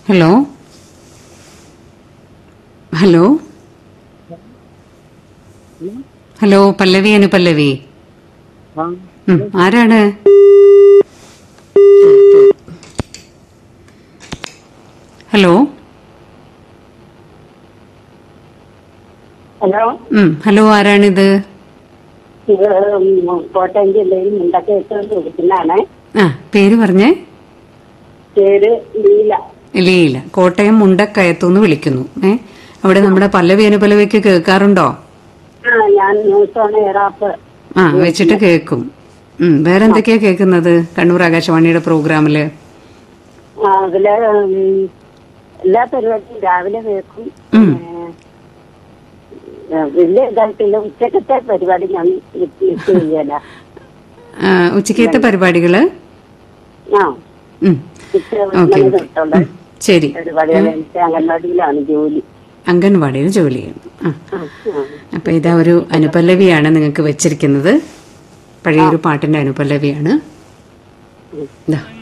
Hello hello hello Pallavi Anupallavi ആ ഉം, ആരാണ് ഹലോ ഹലോ ഉം, ഹലോ ആരാണിത് ഇത് ഉം കോട്ടയം ജില്ലയിൽ മുണ്ടക്കയത്ത് വിളിക്കുന്നതാണ് ആ പേര് പറഞ്ഞേ പേര് ലീല ലീല കോട്ടയം മുണ്ടക്കയത്തുനിന്ന് വിളിക്കുന്നു ഏ അവിടെ നമ്മുടെ പല്ലവി അനുപല്ലവിക്ക് കേൾക്കാറുണ്ടോ ആ ഞാൻ ന്യൂസ് ഓൺ എയറാപ്പ് ആ വെച്ചിട്ട് കേൾക്കും ഉം, വേറെ എന്തൊക്കെയാ കേൾക്കുന്നത് കണ്ണൂർ ആകാശവാണിയുടെ പ്രോഗ്രാമില് ആ, അതില് ഉം, എല്ലാ പരിപാടിയും രാവിലെ കേൾക്കും ഉം. ഏ, വലിയ ഇതായിട്ടില്ല ഉച്ചക്കത്തെ പരിപാടി ഞാൻ മിസ് ചെയ്യല ആ, ഉച്ചക്കത്തെ പരിപാടികള് ആ ഉം, ഉച്ച ഓക്കെ മണി ഓക്കെ തൊട്ടുള്ള ഉം, ശരി പരിപാടികൾ എനിക്ക് അംഗൻവാടിയിലാണ് ജോലി അംഗൻവാടിയിൽ ജോലി ചെയ്യുന്നു ആ ആ, ആ. അപ്പൊ ഇതാ ഒരു അനുപല്ലവിയാണ് നിങ്ങൾക്ക് വെച്ചിരിക്കുന്നത് പഴയൊരു പാട്ടിന്റെ അനുപല്ലവിയാണ് ഇതാ